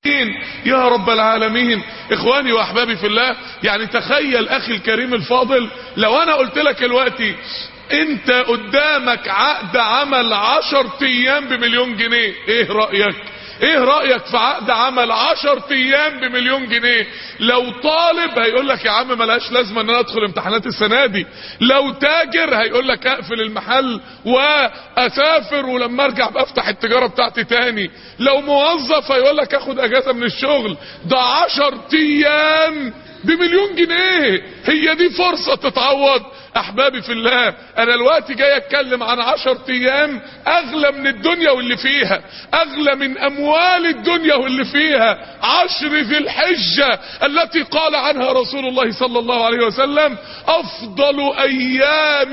يا رب العالمين اخواني واحبابي في الله يعني تخيل اخي الكريم الفاضل لو انا قلت لك دلوقتي انت قدامك عقد عمل عشر ايام بمليون جنيه ايه رأيك ايه رأيك في عقد عمل عشر ايام بمليون جنيه لو طالب هيقول لك يا عم ملهاش لازمه ان انا ادخل امتحانات السنه دي لو تاجر هيقول لك اقفل المحل واسافر ولما ارجع بفتح التجاره بتاعتي تاني لو موظف هيقول لك اخد اجازه من الشغل ده عشر ايام بمليون جنيه هي دي فرصة تتعوض احبابي في الله انا الوقت جاي اتكلم عن عشر ايام اغلى من الدنيا واللي فيها اغلى من اموال الدنيا واللي فيها عشر ذي الحجة التي قال عنها رسول الله صلى الله عليه وسلم افضل ايام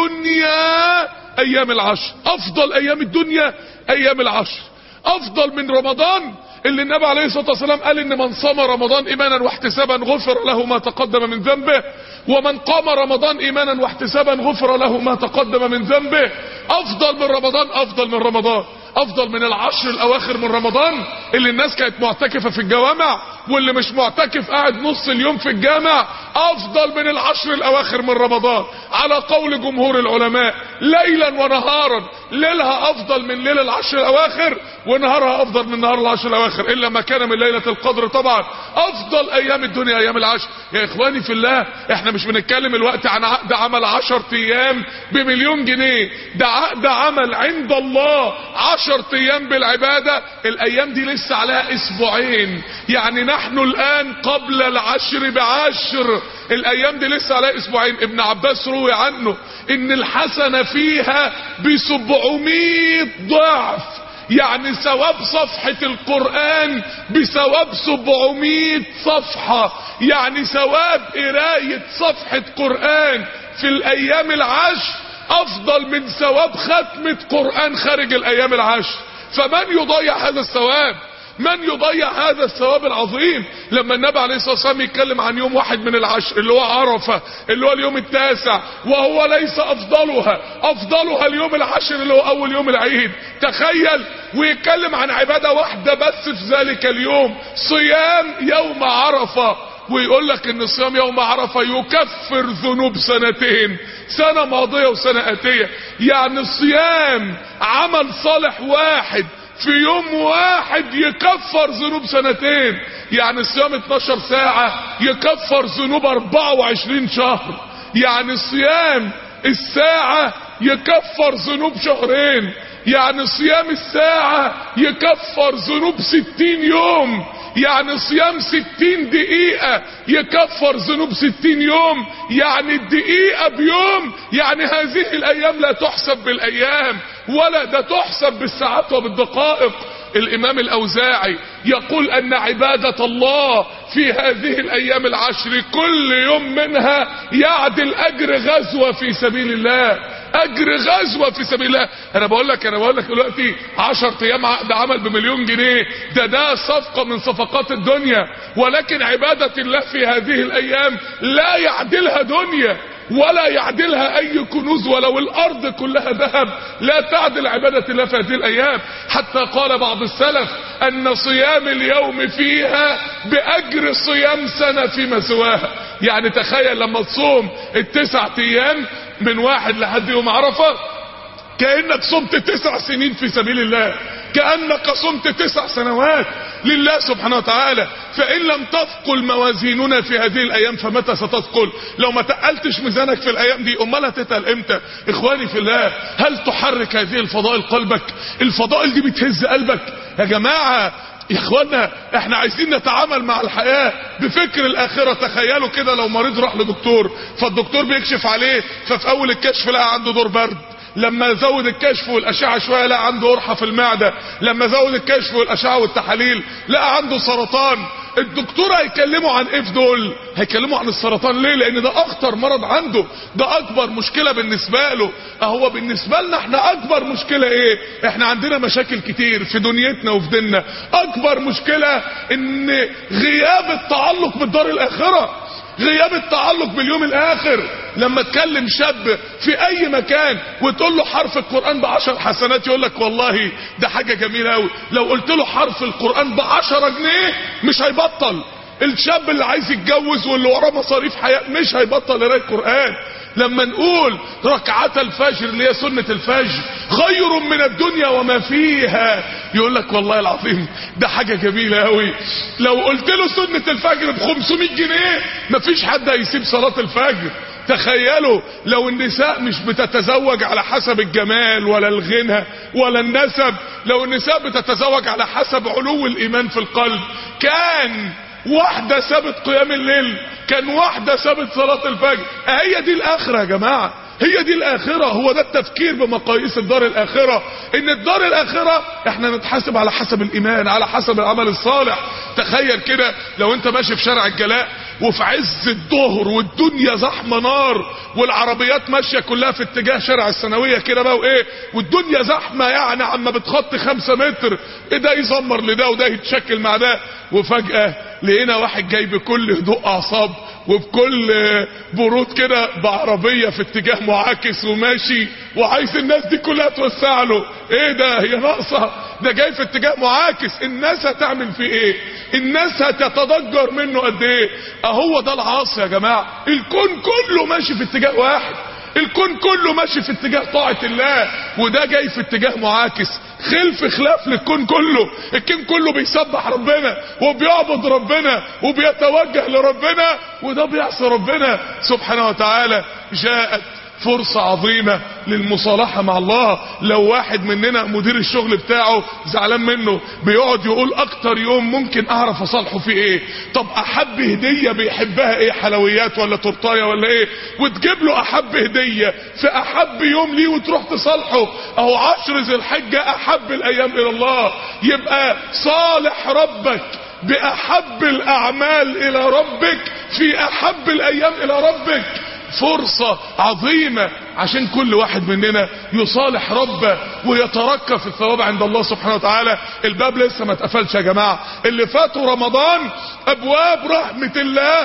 الدنيا ايام العشر افضل ايام الدنيا ايام العشر افضل من رمضان اللي النبي عليه الصلاة والسلام قال ان من صام رمضان ايمانا واحتسابا غفر له ما تقدم من ذنبه ومن قام رمضان ايمانا واحتسابا غفر له ما تقدم من ذنبه افضل من رمضان افضل من رمضان افضل من العشر الاواخر من رمضان اللي الناس كانت معتكفة في الجوامع واللي مش معتكف قاعد نص اليوم في الجامع افضل من العشر الاواخر من رمضان على قول جمهور العلماء ليلا ونهارا ليلها افضل من ليل العشر الاواخر ونهارها افضل من نهار العشر الاواخر الا ما كان من ليلة القدر طبعا افضل ايام الدنيا ايام العشر يا اخواني في الله احنا مش بنتكلم الوقت عن عقد عمل عشر ايام بمليون جنيه ده عقد عمل عند الله عشر ايام بالعبادة الايام دي لسه عليها اسبوعين يعني نحن الان قبل العشر بعشر الايام دي لسه عليها اسبوعين ابن عباس روي عنه ان الحسنة فيها بسبعمية ضعف يعني ثواب صفحة القرآن بثواب سبعمية صفحة يعني ثواب قراية صفحة قرآن في الايام العشر افضل من ثواب ختمة قرآن خارج الايام العشر فمن يضيع هذا الثواب من يضيع هذا الثواب العظيم لما النبي عليه الصلاة والسلام يتكلم عن يوم واحد من العشر اللي هو عرفة اللي هو اليوم التاسع وهو ليس افضلها افضلها اليوم العشر اللي هو اول يوم العيد تخيل ويتكلم عن عبادة واحدة بس في ذلك اليوم صيام يوم عرفة ويقول لك ان صيام يوم عرفة يكفر ذنوب سنتين سنة ماضية وسنة اتية يعني الصيام عمل صالح واحد في يوم واحد يكفر ذنوب سنتين يعني الصيام 12 ساعة يكفر ذنوب 24 شهر يعني الصيام الساعة يكفر ذنوب شهرين يعني صيام الساعة يكفر ذنوب 60 يوم يعني صيام 60 دقيقة يكفر ذنوب 60 يوم يعني الدقيقة بيوم يعني هذه الايام لا تحسب بالايام ولا ده تحسب بالساعات وبالدقائق الامام الاوزاعي يقول ان عبادة الله في هذه الايام العشر كل يوم منها يعدل اجر غزوة في سبيل الله اجر غزوة في سبيل الله انا بقول لك انا بقول لك دلوقتي 10 ايام عقد عمل بمليون جنيه ده ده صفقة من صفقات الدنيا ولكن عبادة الله في هذه الايام لا يعدلها دنيا ولا يعدلها اي كنوز ولو الارض كلها ذهب لا تعدل عبادة الله في هذه الايام حتى قال بعض السلف ان صيام اليوم فيها باجر صيام سنة فيما سواها يعني تخيل لما تصوم التسع ايام من واحد لحد يوم عرفة كأنك صمت تسع سنين في سبيل الله كأنك صمت تسع سنوات لله سبحانه وتعالى فإن لم تثقل موازيننا في هذه الأيام فمتى ستثقل لو ما تقلتش ميزانك في الأيام دي أمال هتتقل إمتى إخواني في الله هل تحرك هذه الفضائل قلبك الفضائل دي بتهز قلبك يا جماعة يا اخوانا احنا عايزين نتعامل مع الحياة بفكر الاخرة تخيلوا كده لو مريض راح لدكتور فالدكتور بيكشف عليه ففي اول الكشف لقى عنده دور برد لما زود الكشف والاشعه شويه لقى عنده قرحه في المعده لما زود الكشف والاشعه والتحاليل لقى عنده سرطان الدكتور هيكلموا عن ايه في دول هيكلموا عن السرطان ليه لان ده اخطر مرض عنده ده اكبر مشكله بالنسبه له اهو بالنسبه لنا احنا اكبر مشكله ايه احنا عندنا مشاكل كتير في دنيتنا وفي ديننا اكبر مشكله ان غياب التعلق بالدار الاخره غياب التعلق باليوم الاخر لما تكلم شاب في اي مكان وتقول له حرف القرآن بعشر حسنات يقول لك والله ده حاجة جميلة قوي لو قلت له حرف القرآن بعشرة جنيه مش هيبطل الشاب اللي عايز يتجوز واللي وراه مصاريف حياة مش هيبطل قراءة القرآن لما نقول ركعات الفجر اللي هي سنة الفجر خير من الدنيا وما فيها يقول لك والله العظيم ده حاجة جميلة قوي لو قلت له سنة الفجر ب 500 جنيه مفيش حد هيسيب صلاة الفجر تخيلوا لو النساء مش بتتزوج على حسب الجمال ولا الغنى ولا النسب لو النساء بتتزوج على حسب علو الايمان في القلب كان واحدة سابت قيام الليل كان واحدة سابت صلاة الفجر هي دي الاخرة يا جماعة هي دي الاخرة هو ده التفكير بمقاييس الدار الاخرة ان الدار الاخرة احنا نتحاسب على حسب الايمان على حسب العمل الصالح تخيل كده لو انت ماشي في شارع الجلاء وفي عز الظهر والدنيا زحمه نار والعربيات ماشيه كلها في اتجاه شارع الثانويه كده بقى وايه والدنيا زحمه يعني عما بتخطي خمسة متر ايه ده يزمر لده وده يتشكل مع ده وفجاه لقينا واحد جاي بكل هدوء اعصاب وبكل برود كده بعربيه في اتجاه معاكس وماشي وعايز الناس دي كلها توسع له ايه ده هي ناقصه ده جاي في اتجاه معاكس الناس هتعمل فيه ايه الناس هتتضجر منه قد ايه اهو ده العاصي يا جماعه الكون كله ماشي في اتجاه واحد الكون كله ماشي في اتجاه طاعة الله وده جاي في اتجاه معاكس خلف خلاف للكون كله الكون كله بيسبح ربنا وبيعبد ربنا وبيتوجه لربنا وده بيعصي ربنا سبحانه وتعالى جاءت فرصة عظيمة للمصالحة مع الله لو واحد مننا مدير الشغل بتاعه زعلان منه بيقعد يقول اكتر يوم ممكن اعرف اصالحه في ايه طب احب هدية بيحبها ايه حلويات ولا تورتايه ولا ايه وتجيب له احب هدية في احب يوم ليه وتروح تصالحه اهو عشر ذي الحجة احب الايام الى الله يبقى صالح ربك باحب الاعمال الى ربك في احب الايام الى ربك فرصة عظيمة عشان كل واحد مننا يصالح ربه ويتركى في الثواب عند الله سبحانه وتعالى الباب لسه ما اتقفلش يا جماعة اللي فاتوا رمضان ابواب رحمة الله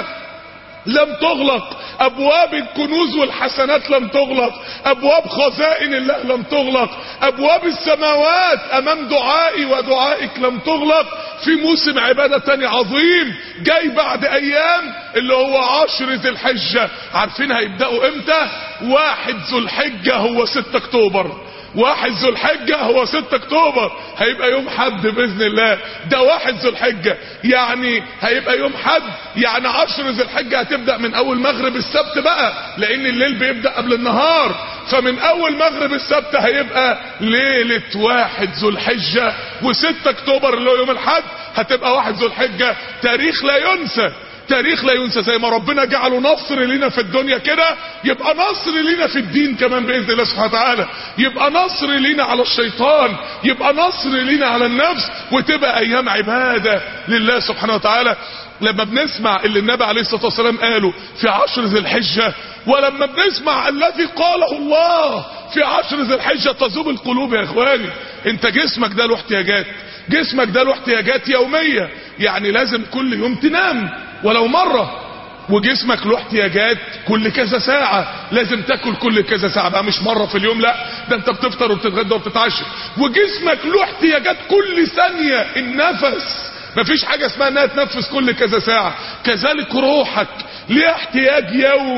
لم تغلق ابواب الكنوز والحسنات لم تغلق ابواب خزائن الله لم تغلق ابواب السماوات امام دعائي ودعائك لم تغلق في موسم عبادة تاني عظيم جاي بعد ايام اللي هو عشر ذي الحجة عارفين هيبدأوا امتى واحد ذو الحجة هو ستة اكتوبر واحد ذو الحجة هو ستة اكتوبر هيبقى يوم حد باذن الله ده واحد ذو الحجة يعني هيبقى يوم حد يعني عشر ذو الحجة هتبدأ من اول مغرب السبت بقى لان الليل بيبدأ قبل النهار فمن اول مغرب السبت هيبقى ليلة واحد ذو الحجة وستة اكتوبر اللي هو يوم الحد هتبقى واحد ذو الحجة تاريخ لا ينسى تاريخ لا ينسى زي ما ربنا جعله نصر لينا في الدنيا كده يبقى نصر لينا في الدين كمان باذن الله سبحانه وتعالى يبقى نصر لينا على الشيطان يبقى نصر لينا على النفس وتبقى ايام عباده لله سبحانه وتعالى لما بنسمع اللي النبي عليه الصلاه والسلام قاله في عشر ذي الحجه ولما بنسمع الذي قاله الله في عشر ذي الحجه تذوب القلوب يا اخواني انت جسمك ده له احتياجات جسمك ده له احتياجات يوميه يعني لازم كل يوم تنام ولو مرة وجسمك له احتياجات كل كذا ساعة لازم تاكل كل كذا ساعة بقى مش مرة في اليوم لا ده انت بتفطر وبتتغدى وبتتعشى وجسمك له احتياجات كل ثانية النفس مفيش حاجة اسمها انها تنفس كل كذا ساعة كذلك روحك ليه احتياج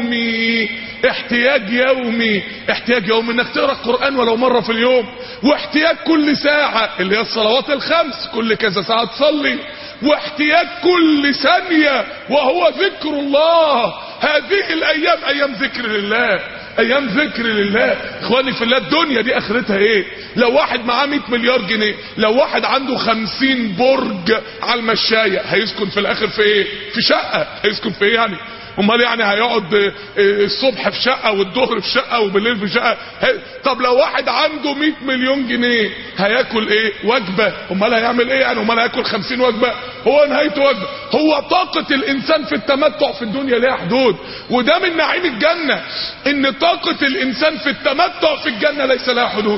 يومي احتياج يومي احتياج يومي انك تقرا القران ولو مره في اليوم واحتياج كل ساعه اللي هي الصلوات الخمس كل كذا ساعه تصلي واحتياج كل ثانيه وهو ذكر الله هذه الايام ايام ذكر لله ايام ذكر لله اخواني في الله الدنيا دي اخرتها ايه لو واحد معاه 100 مليار جنيه لو واحد عنده 50 برج على المشاية هيسكن في الاخر في ايه في شقة هيسكن في ايه يعني امال يعني هيقعد الصبح في شقة والظهر في شقة وبالليل في شقة طب لو واحد عنده 100 مليون جنيه هياكل ايه وجبة امال هيعمل ايه يعني امال هياكل 50 وجبة هو نهايته وجبة هو طاقة الانسان في التمتع في الدنيا ليها حدود وده من نعيم الجنة ان طاقة الانسان في التمتع في الجنة ليس لها حدود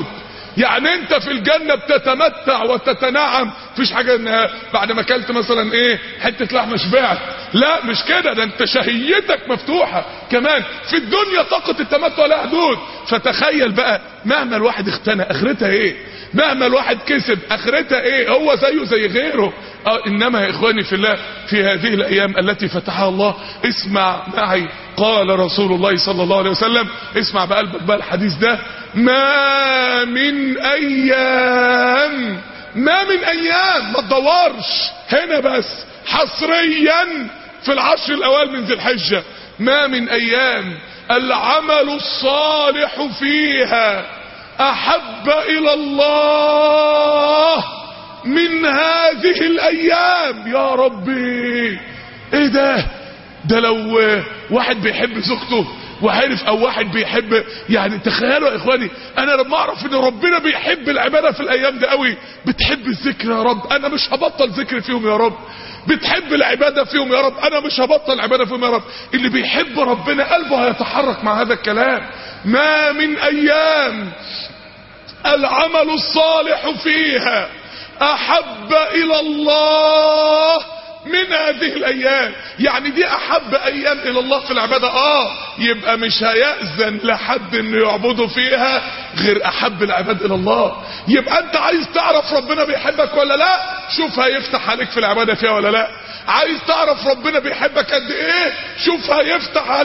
يعني انت في الجنة بتتمتع وتتنعم مفيش حاجة انها بعد ما اكلت مثلا ايه حتة لحمة شبعت لا مش كده ده انت شهيتك مفتوحة كمان في الدنيا طاقة التمتع لها حدود فتخيل بقى مهما الواحد اختنى اخرتها ايه مهما الواحد كسب اخرتها ايه هو زيه زي غيره اه انما يا اخواني في الله في هذه الايام التي فتحها الله اسمع معي قال رسول الله صلى الله عليه وسلم اسمع بقلبك بقى الحديث ده ما من ايام ما من ايام ما تدورش هنا بس حصريا في العشر الاوائل من ذي الحجه ما من ايام العمل الصالح فيها احب الى الله من هذه الايام يا ربي ايه ده ده لو واحد بيحب زوجته وعارف او واحد بيحب يعني تخيلوا يا اخواني انا لما اعرف ان ربنا بيحب العباده في الايام دي قوي بتحب الذكر يا رب انا مش هبطل ذكر فيهم يا رب بتحب العبادة فيهم يا رب انا مش هبطل عبادة فيهم يا رب اللي بيحب ربنا قلبه هيتحرك مع هذا الكلام ما من ايام العمل الصالح فيها احب الى الله من هذه الايام يعني دي احب ايام الى الله في العبادة اه يبقى مش هيأذن لحد انه يعبده فيها غير احب العباد الى الله يبقى انت عايز تعرف ربنا بيحبك ولا لا شوف هيفتح عليك في العبادة فيها ولا لا عايز تعرف ربنا بيحبك قد ايه شوف هيفتح عليك